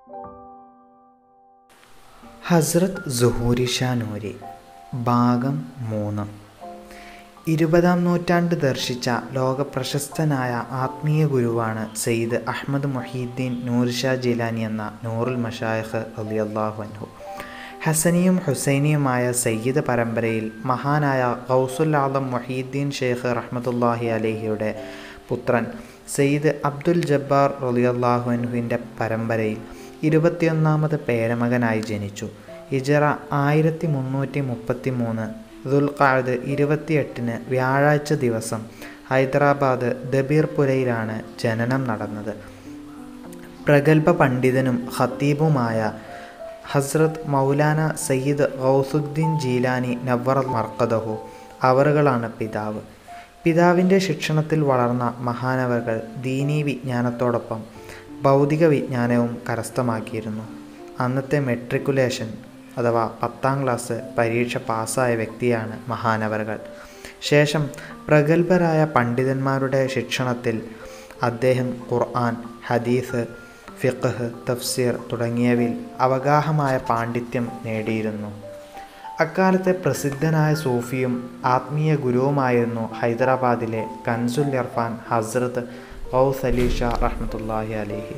ഹസ്രത്ത് സുഹൂരി ഷാ നൂരി ഭാഗം മൂന്ന് ഇരുപതാം നൂറ്റാണ്ട് ദർശിച്ച ലോകപ്രശസ്തനായ ആത്മീയ ഗുരുവാണ് സെയ്ദ് അഹമ്മദ് മൊഹീദ്ദീൻ നൂർ ഷാ ജിലാനി എന്ന നൂറുൽ മഷായഖ് അലിയല്ലാഹു അൻഹു ഹസനിയും ഹുസൈനിയുമായ സയ്യിദ് പരമ്പരയിൽ മഹാനായ ഗൗസുൽ ആലം മൊഹീദ്ദീൻ ഷെയ്ഖ് റഹ്മത്തുല്ലാഹി അലഹിയുടെ പുത്രൻ സെയ്ദ് അബ്ദുൽ ജബ്ബാർ റലിയല്ലാഹു അൻഹുവിൻ്റെ പരമ്പരയിൽ ഇരുപത്തിയൊന്നാമത് പേരമകനായി ജനിച്ചു ഹിജറ ആയിരത്തി മുന്നൂറ്റി മുപ്പത്തി മൂന്ന് ദുൽഖാദ് ഇരുപത്തിയെട്ടിന് വ്യാഴാഴ്ച ദിവസം ഹൈദരാബാദ് ദബീർപുരയിലാണ് ജനനം നടന്നത് പ്രഗത്ഭ പണ്ഡിതനും ഖത്തീബുമായ ഹസ്രത്ത് മൗലാന സയ്യിദ് ഗൗസുദ്ദീൻ ജീലാനി നവർ മർക്കദഹു അവറുകളാണ് പിതാവ് പിതാവിൻ്റെ ശിക്ഷണത്തിൽ വളർന്ന മഹാനവകൾ ദീനീ വിജ്ഞാനത്തോടൊപ്പം ഭൗതിക വിജ്ഞാനവും കരസ്ഥമാക്കിയിരുന്നു അന്നത്തെ മെട്രിക്കുലേഷൻ അഥവാ പത്താം ക്ലാസ് പരീക്ഷ പാസ്സായ വ്യക്തിയാണ് മഹാനവറുകൾ ശേഷം പ്രഗത്ഭരായ പണ്ഡിതന്മാരുടെ ശിക്ഷണത്തിൽ അദ്ദേഹം ഖുർആൻ ഹദീസ് ഫിഖ് തഫ്സീർ തുടങ്ങിയവയിൽ അവഗാഹമായ പാണ്ഡിത്യം നേടിയിരുന്നു അക്കാലത്തെ പ്രസിദ്ധനായ സൂഫിയും ആത്മീയ ഗുരുവുമായിരുന്നു ഹൈദരാബാദിലെ കൻസുൽ ഇർഫാൻ ഹസ്രത്ത് ഔസ് അലി ഷാ റഹ്മത്തുല്ലാഹി അലിഹി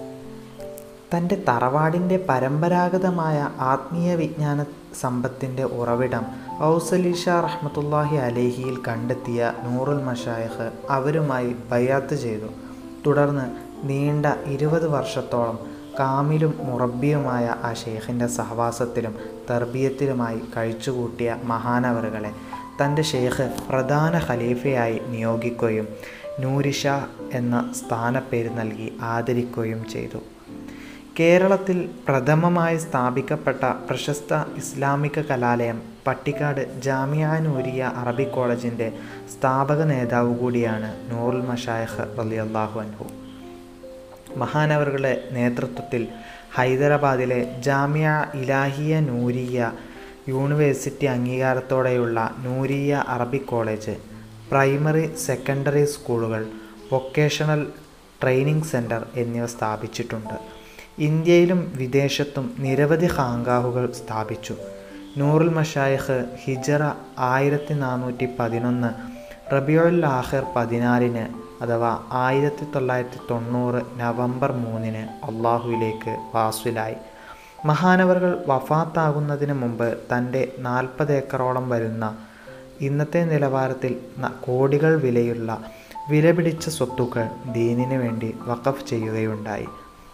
തൻ്റെ തറവാടിൻ്റെ പരമ്പരാഗതമായ ആത്മീയ വിജ്ഞാന സമ്പത്തിൻ്റെ ഉറവിടം ഔസലി ഷാ റഹ്മത്തുല്ലാഹി അലേഹിയിൽ കണ്ടെത്തിയ നൂറുൽ മഷായഖ് അവരുമായി ബയാത്ത് ചെയ്തു തുടർന്ന് നീണ്ട ഇരുപത് വർഷത്തോളം കാമിലും മുറബിയുമായ ആ ഷെയ്ഖിൻ്റെ സഹവാസത്തിലും തർബീയത്തിലുമായി കഴിച്ചുകൂട്ടിയ മഹാനവറുകളെ തൻ്റെ ഷെയ്ഖ് പ്രധാന ഖലീഫയായി നിയോഗിക്കുകയും നൂരിഷ എന്ന സ്ഥാനപ്പേര് നൽകി ആദരിക്കുകയും ചെയ്തു കേരളത്തിൽ പ്രഥമമായി സ്ഥാപിക്കപ്പെട്ട പ്രശസ്ത ഇസ്ലാമിക കലാലയം പട്ടിക്കാട് ജാമിയ നൂരിയ അറബി കോളേജിൻ്റെ സ്ഥാപക നേതാവ് കൂടിയാണ് നൂറുൽ മഷായഖ് റലിയല്ലാഹു അൻഹു മഹാനവറുകളുടെ നേതൃത്വത്തിൽ ഹൈദരാബാദിലെ ജാമിയ ഇലാഹിയ നൂരിയ യൂണിവേഴ്സിറ്റി അംഗീകാരത്തോടെയുള്ള നൂരിയ അറബി കോളേജ് പ്രൈമറി സെക്കൻഡറി സ്കൂളുകൾ വൊക്കേഷണൽ ട്രെയിനിങ് സെൻറ്റർ എന്നിവ സ്ഥാപിച്ചിട്ടുണ്ട് ഇന്ത്യയിലും വിദേശത്തും നിരവധി ഖാങ്കാഹുകൾ സ്ഥാപിച്ചു നൂറുൽ മഷായഖ് ഹിജറ ആയിരത്തി നാനൂറ്റി പതിനൊന്ന് റബിയുൽ ആഹിർ പതിനാലിന് അഥവാ ആയിരത്തി തൊള്ളായിരത്തി തൊണ്ണൂറ് നവംബർ മൂന്നിന് അള്ളാഹുവിലേക്ക് വാസുലായി മഹാനവറുകൾ വഫാത്താകുന്നതിന് മുമ്പ് തൻ്റെ നാൽപ്പത് ഏക്കറോളം വരുന്ന ഇന്നത്തെ നിലവാരത്തിൽ കോടികൾ വിലയുള്ള വിലപിടിച്ച സ്വത്തുക്കൾ ദീനിനു വേണ്ടി വഖഫ് ചെയ്യുകയുണ്ടായി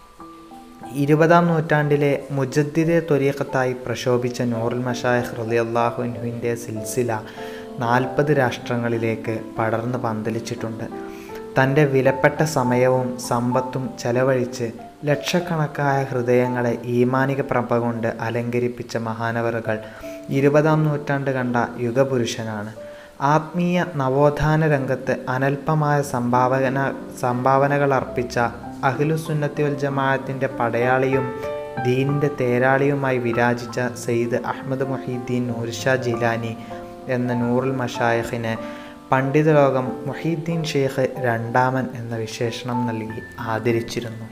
ഇരുപതാം നൂറ്റാണ്ടിലെ മുജദ്ദിദെ ത്വരീഖത്തായി പ്രശോഭിച്ച നൂറുൽ മഷായഖ് റലിയല്ലാഹുവിൻ്റെ സിൽസില നാൽപ്പത് രാഷ്ട്രങ്ങളിലേക്ക് പടർന്ന് പന്തലിച്ചിട്ടുണ്ട് തൻ്റെ വിലപ്പെട്ട സമയവും സമ്പത്തും ചെലവഴിച്ച് ലക്ഷക്കണക്കായ ഹൃദയങ്ങളെ ഈമാനിക പ്രഭ കൊണ്ട് അലങ്കരിപ്പിച്ച മഹാനവറുകൾ ഇരുപതാം നൂറ്റാണ്ട് കണ്ട യുഗപുരുഷനാണ് ആത്മീയ നവോത്ഥാന രംഗത്ത് അനൽപമായ സംഭാവന സംഭാവനകൾ അർപ്പിച്ച അഖിലുസുന്നത്തി വൽ ജമാഅത്തിൻ്റെ പടയാളിയും ദീനിൻ്റെ തേരാളിയുമായി വിരാജിച്ച സെയ്ദ് അഹമ്മദ് മൊഹീദ്ദീൻ നൂർഷാ ജിലാനി എന്ന നൂറുൽ മഷായഖിനെ പണ്ഡിത ലോകം മൊഹീദ്ദീൻ ഷെയ്ഖ് രണ്ടാമൻ എന്ന വിശേഷണം നൽകി ആദരിച്ചിരുന്നു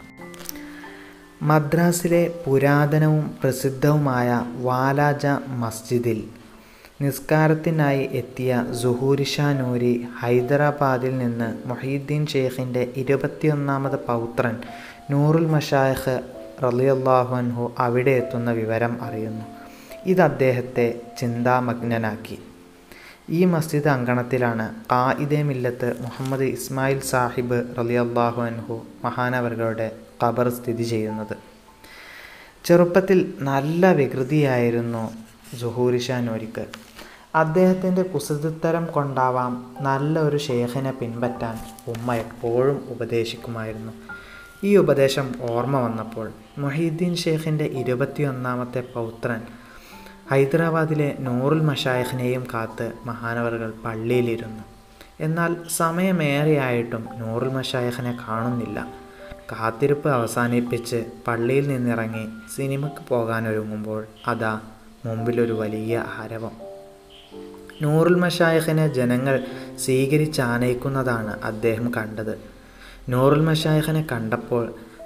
മദ്രാസിലെ പുരാതനവും പ്രസിദ്ധവുമായ വാലാജ മസ്ജിദിൽ നിസ്കാരത്തിനായി എത്തിയ സുഹൂരിഷാ നൂരി ഹൈദരാബാദിൽ നിന്ന് മൊഹീദ്ദീൻ ഷെയ്ഖിൻ്റെ ഇരുപത്തിയൊന്നാമത് പൗത്രൻ നൂറുൽ മഷായഖ് റലിയല്ലാഹുഅൻഹു അവിടെ എത്തുന്ന വിവരം അറിയുന്നു ഇത് അദ്ദേഹത്തെ ചിന്താമഗ്നനാക്കി ഈ മസ്ജിദ് അങ്കണത്തിലാണ് ഖായിദെ മില്ലത്ത് മുഹമ്മദ് ഇസ്മായിൽ സാഹിബ് റലിയല്ലാഹു അൻഹു മഹാനവറുകളുടെ ഖബർ സ്ഥിതി ചെയ്യുന്നത് ചെറുപ്പത്തിൽ നല്ല വികൃതിയായിരുന്നു സുഹൂരിഷാ നൂരിക്ക് അദ്ദേഹത്തിൻ്റെ കുസൃതിത്തരം കൊണ്ടാവാം നല്ല ഒരു ഷേഖിനെ പിൻപറ്റാൻ ഉമ്മ എപ്പോഴും ഉപദേശിക്കുമായിരുന്നു ഈ ഉപദേശം ഓർമ്മ വന്നപ്പോൾ മൊഹീദ്ദീൻ ഷേഖിൻ്റെ ഇരുപത്തിയൊന്നാമത്തെ പൗത്രൻ ഹൈദരാബാദിലെ നൂറുൽ മഷായഖിനെയും കാത്ത് മഹാനവറുകൾ പള്ളിയിലിരുന്നു എന്നാൽ സമയമേറെയായിട്ടും നൂറുൽ മഷായഖിനെ കാണുന്നില്ല കാത്തിരിപ്പ് അവസാനിപ്പിച്ച് പള്ളിയിൽ നിന്നിറങ്ങി സിനിമയ്ക്ക് പോകാനൊരുങ്ങുമ്പോൾ അതാ മുമ്പിലൊരു വലിയ ആരവം നൂറുൽ മഷായഖിനെ ജനങ്ങൾ സ്വീകരിച്ചാനയിക്കുന്നതാണ് അദ്ദേഹം കണ്ടത് നൂറുൽ മഷായഖിനെ കണ്ടപ്പോൾ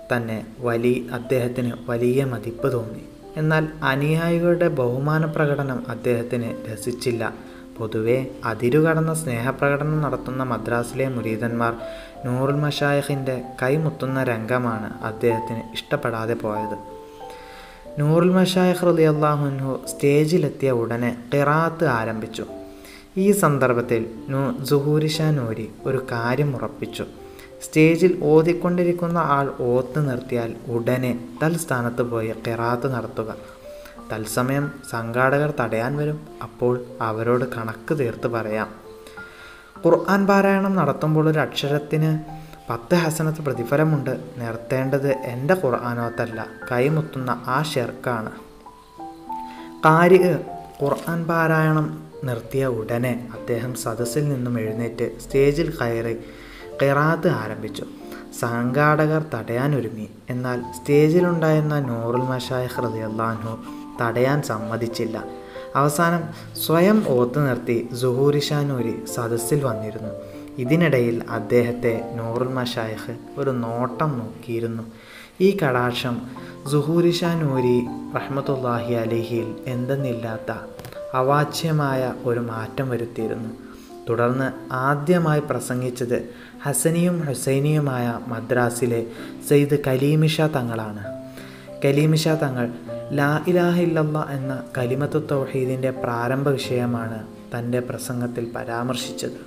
തന്നെ വലി അദ്ദേഹത്തിന് വലിയ മതിപ്പ് തോന്നി എന്നാൽ അനുയായികളുടെ ബഹുമാന പ്രകടനം അദ്ദേഹത്തിന് രസിച്ചില്ല പൊതുവെ അതിരുകടന്ന സ്നേഹപ്രകടനം നടത്തുന്ന മദ്രാസിലെ മുരീതന്മാർ നൂറുൽ മഷായഖിൻ്റെ കൈമുത്തുന്ന രംഗമാണ് അദ്ദേഹത്തിന് ഇഷ്ടപ്പെടാതെ പോയത് നൂറുൽ മഷായഖ് റലി അള്ളാഹുൻഹു സ്റ്റേജിലെത്തിയ ഉടനെ ഖിറാത്ത് ആരംഭിച്ചു ഈ സന്ദർഭത്തിൽ നൂ സുഹൂരിഷ നൂരി ഒരു കാര്യം ഉറപ്പിച്ചു സ്റ്റേജിൽ ഓതിക്കൊണ്ടിരിക്കുന്ന ആൾ ഓത്ത് നിർത്തിയാൽ ഉടനെ തൽസ്ഥാനത്ത് പോയി ഖിറാത്ത് നടത്തുക തത്സമയം സംഘാടകർ തടയാൻ വരും അപ്പോൾ അവരോട് കണക്ക് തീർത്ത് പറയാം ഖുർആൻ പാരായണം നടത്തുമ്പോൾ ഒരു അക്ഷരത്തിന് പത്ത് ഹസനത്ത് പ്രതിഫലമുണ്ട് നിർത്തേണ്ടത് എൻ്റെ ഖുർആാനോത്തല്ല കൈമുത്തുന്ന ആ ഷെർക്കാണ് കാരി ഖുർആൻ പാരായണം നിർത്തിയ ഉടനെ അദ്ദേഹം സദസ്സിൽ നിന്നും എഴുന്നേറ്റ് സ്റ്റേജിൽ കയറി ഖിറാത്ത് ആരംഭിച്ചു സംഘാടകർ തടയാനൊരുങ്ങി എന്നാൽ സ്റ്റേജിലുണ്ടായിരുന്ന നൂറുൽ മഷായഖ് റളിയല്ലാഹു തടയാൻ സമ്മതിച്ചില്ല അവസാനം സ്വയം ഓത്തു നിർത്തി സുഹൂരിഷാനൂരി സദസ്സിൽ വന്നിരുന്നു ഇതിനിടയിൽ അദ്ദേഹത്തെ നൂറുൽ മഷായഖ് ഒരു നോട്ടം നോക്കിയിരുന്നു ഈ കടാക്ഷം സുഹൂരിഷാനൂരി റഹ്മത്തുല്ലാഹി അലിഹിയിൽ എന്തെന്നില്ലാത്ത അവാച്യമായ ഒരു മാറ്റം വരുത്തിയിരുന്നു തുടർന്ന് ആദ്യമായി പ്രസംഗിച്ചത് ഹസനിയും ഹുസൈനിയുമായ മദ്രാസിലെ സെയ്ദ് കലീമിഷ തങ്ങളാണ് കലീമിഷ തങ്ങൾ ലാ ഇലാഹ ഇല്ലല്ലാ എന്ന കലിമത്ത് തൗഹീദിൻ്റെ പ്രാരംഭ വിഷയമാണ് തൻ്റെ പ്രസംഗത്തിൽ പരാമർശിച്ചത്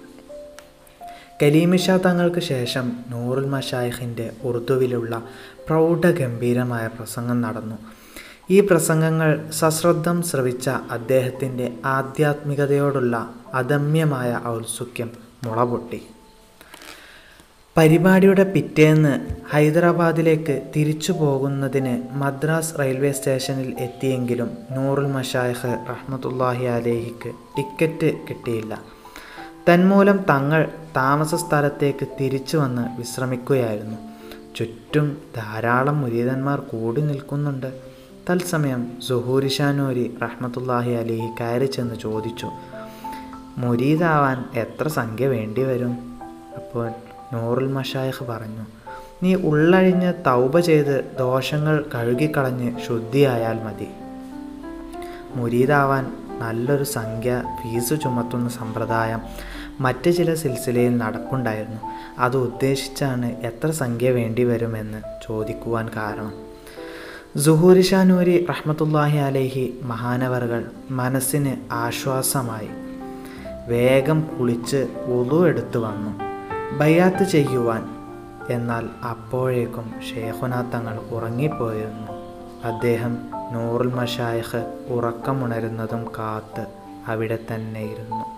കലീമിഷ തങ്ങൾക്ക് ശേഷം നൂറുൽ മഷായിഖിൻ്റെ ഉറുദുവിലുള്ള പ്രൗഢഗംഭീരമായ പ്രസംഗം നടന്നു ഈ പ്രസംഗങ്ങൾ സശ്രദ്ധം ശ്രവിച്ച അദ്ദേഹത്തിൻ്റെ ആധ്യാത്മികതയോടുള്ള അദമ്യമായ ഔത്സുക്യം മുളപൊട്ടി പരിപാടിയുടെ പിറ്റേന്ന് ഹൈദരാബാദിലേക്ക് തിരിച്ചു പോകുന്നതിന് മദ്രാസ് റെയിൽവേ സ്റ്റേഷനിൽ എത്തിയെങ്കിലും നൂറുൽ മഷായഖ് റഹ്മത്തുല്ലാഹി അലേഹിക്ക് ടിക്കറ്റ് കിട്ടിയില്ല തന്മൂലം തങ്ങൾ താമസ സ്ഥലത്തേക്ക് തിരിച്ചു വന്ന് വിശ്രമിക്കുകയായിരുന്നു ചുറ്റും ധാരാളം മുരീതന്മാർ കൂടി നിൽക്കുന്നുണ്ട് തത്സമയം സുഹൂരിഷാനൂരി റഹ്മത്തുല്ലാഹി അലിഹി കയറി ചെന്ന് ചോദിച്ചു മുരീദാവാൻ എത്ര സംഖ്യ വേണ്ടി വരും അപ്പോൾ നൂറുൽ മഷായഖ് പറഞ്ഞു നീ ഉള്ളഴിഞ്ഞ് തൗബ ചെയ്ത് ദോഷങ്ങൾ കഴുകിക്കളഞ്ഞ് ശുദ്ധിയായാൽ മതി മുരീദാവാൻ നല്ലൊരു സംഖ്യ ഫീസ് ചുമത്തുന്ന സമ്പ്രദായം മറ്റ് ചില സിൽസിലയിൽ നടപ്പുണ്ടായിരുന്നു അത് ഉദ്ദേശിച്ചാണ് എത്ര സംഖ്യ വേണ്ടി വരുമെന്ന് ചോദിക്കുവാൻ കാരണം സുഹൂരിഷാനൂരി റഹ്മത്തുല്ലാഹി അലേഹി മഹാനവറുകൾ മനസ്സിന് ആശ്വാസമായി വേഗം കുളിച്ച് ഉളു എടുത്തു വന്നു ബയ്യാത്ത് ചെയ്യുവാൻ എന്നാൽ അപ്പോഴേക്കും ഷേഖുന തങ്ങൾ ഉറങ്ങിപ്പോയിരുന്നു അദ്ദേഹം നൂറുൽ മഷായഖ് ഉറക്കമുണരുന്നതും കാത്ത് അവിടെ തന്നെ ഇരുന്നു